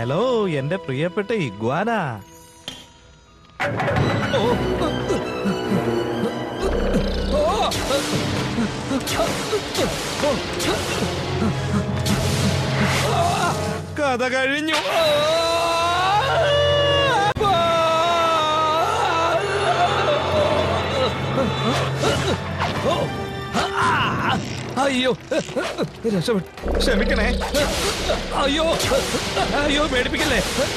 Hello എന്റെ പ്രിയപ്പെട്ട iguana ഓ, കഥ കഴിഞ്ഞു അയ്യോ രക്ഷപ്പെട്ടു ക്ഷമിക്കണേ അയ്യോ അയ്യോ പേടിപ്പിക്കല്ലേ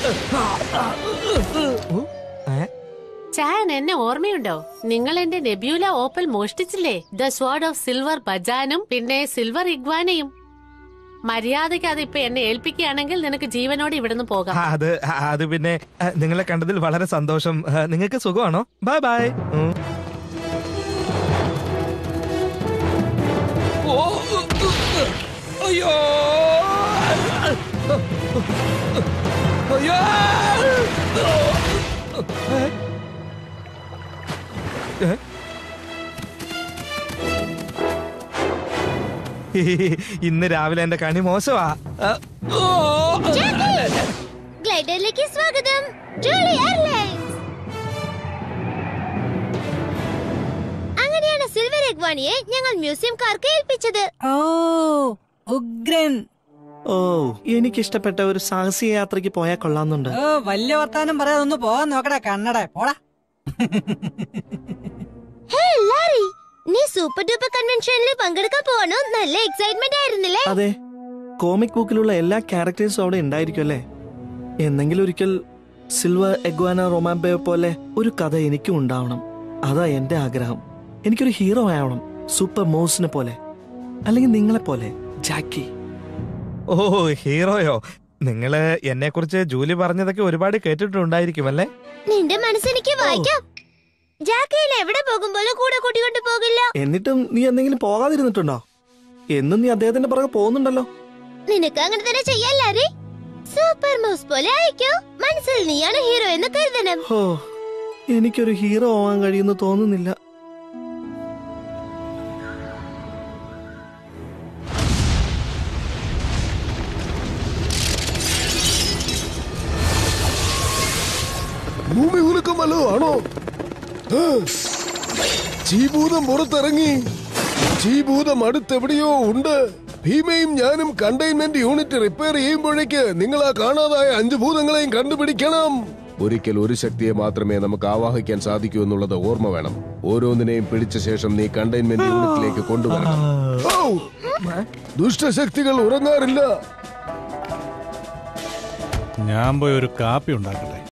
ഏ? ചാൻ എന്നെ ഓർമ്മയുണ്ടോ നിങ്ങൾ എന്റെ നെബ്യൂല ഓപ്പൽ മോഷ്ടിച്ചില്ലേ ദ സ്വാഡ് ഓഫ് സിൽവർ ബജാനും പിന്നെ സിൽവർ ഇഗ്വാനയും മര്യാദയ്ക്ക് അത് ഇപ്പൊ എന്നെ ഏൽപ്പിക്കുകയാണെങ്കിൽ നിനക്ക് ജീവനോടെ ഇവിടുന്ന് പോകാം ആ, അത് ആ, അത് പിന്നെ ആ, നിങ്ങളെ കണ്ടതിൽ വളരെ സന്തോഷം ആ, നിങ്ങൾക്ക് സുഖമാണോ ബൈ ബൈ ഉം. ഓ, ഉ, ഉ, ഉ. അയ്യോ അയ്യോ ഏ? ഇന്ന് രാവിലെ എന്റെ കണി മോശമാ ആ, ഓ. ഗ്ലൈഡറിലേക്ക് സ്വാഗതം ജോളി എയർലൈൻസ് അങ്ങനെയാണ് സിൽവർ എഗ്വാനിയെ ഞങ്ങൾ മ്യൂസിയംകാർക്ക് ഏൽപ്പിച്ചത് ഓ ഉഗ്രൻ ഓ എനിക്കിഷ്ടപ്പെട്ട ഒരു സാഹസിക യാത്രയ്ക്ക് പോയാൽ കൊള്ളാന്നുണ്ട് ഓ വലിയ വർത്താനം പറയാതെ ഒന്ന് പോകാൻ നോക്കടാ കണ്ണട പോടാ ഹേ ലാരി നീ സൂപ്പർ ഡൂപ്പർ കൺവെൻഷനിൽ പങ്കെടുക്കാൻ പോകണോ നല്ല എക്സൈറ്റ്മെന്റ് ആയിരുന്നില്ലേ അതെ കോമിക് ബുക്കിലുള്ള എല്ലാ ക്യാരക്ടേഴ്സും അവിടെ ഉണ്ടായിരിക്കും അല്ലേ എന്നെങ്കിലും ഒരിക്കൽ സിൽവർ എഗ്വാന റൊമാബെ പോലെ ഒരു കഥ എനിക്കും ഉണ്ടാവണം അതാ എന്റെ ആഗ്രഹം എനിക്കൊരു ഹീറോ ആവണം സൂപ്പർ മോസിനെ പോലെ അല്ലെങ്കിൽ നിങ്ങളെ പോലെ ജാക്കി ഓ ഹീറോയോ നിങ്ങള് എന്നെ കുറിച്ച് ജൂലി പറഞ്ഞതൊക്കെ ഒരുപാട് കേട്ടിട്ടുണ്ടായിരിക്കും അല്ലേ നിന്റെ മനസ്സെനിക്ക് വായിക്കാം ജാക്കയിൽ എവിടെ പോകുമ്പോഴും കൂടെ കൂട്ടിക്കൊണ്ട് പോകില്ല എന്നിട്ടും നീ എന്തെങ്കിലും പോകാതിരുന്നിട്ടുണ്ടോ എന്നും നീ അദ്ദേഹത്തിന്റെ പുറകെ പോകുന്നുണ്ടല്ലോ നിനക്ക് അങ്ങനെ തന്നെ ചെയ്യാൻ ലാരി സൂപ്പർ മൗസ് പോലെ അയക്കോ മനസ്സിൽ നീയാണ് ഹീറോ എന്ന് കരുതണം ഹോ എനിക്കൊരു ഹീറോ ആവാൻ കഴിയുമെന്ന് തോന്നുന്നില്ല ഭൂമി കുലുക്കം വല്ലതും ആണോ ആ. ചീഭൂതം പുറത്തിറങ്ങി ചീഭൂതം അടുത്തെവിടെയോ ഉണ്ട് ഭീമയും ഞാനും കണ്ടെയ്ൻമെന്റ് യൂണിറ്റ് റിപ്പയർ ചെയ്യുമ്പോഴേക്ക് നിങ്ങൾ ആ കാണാതായ അഞ്ചു ഭൂതങ്ങളെയും കണ്ടുപിടിക്കണം ഒരിക്കൽ ഒരു ശക്തിയെ മാത്രമേ നമുക്ക് ആവാഹിക്കാൻ സാധിക്കൂ എന്നുള്ളത് ഓർമ്മ വേണം ഓരോന്നിനെയും പിടിച്ച ശേഷം നീ കണ്ടെയ്ൻമെന്റ് യൂണിറ്റിലേക്ക് കൊണ്ടുവരണം ഔ! ദുഷ്ടശക്തികൾ ഉറങ്ങാറില്ല ഞാൻ പോയി ഒരു കാപ്പി ഉണ്ടാക്കട്ടെ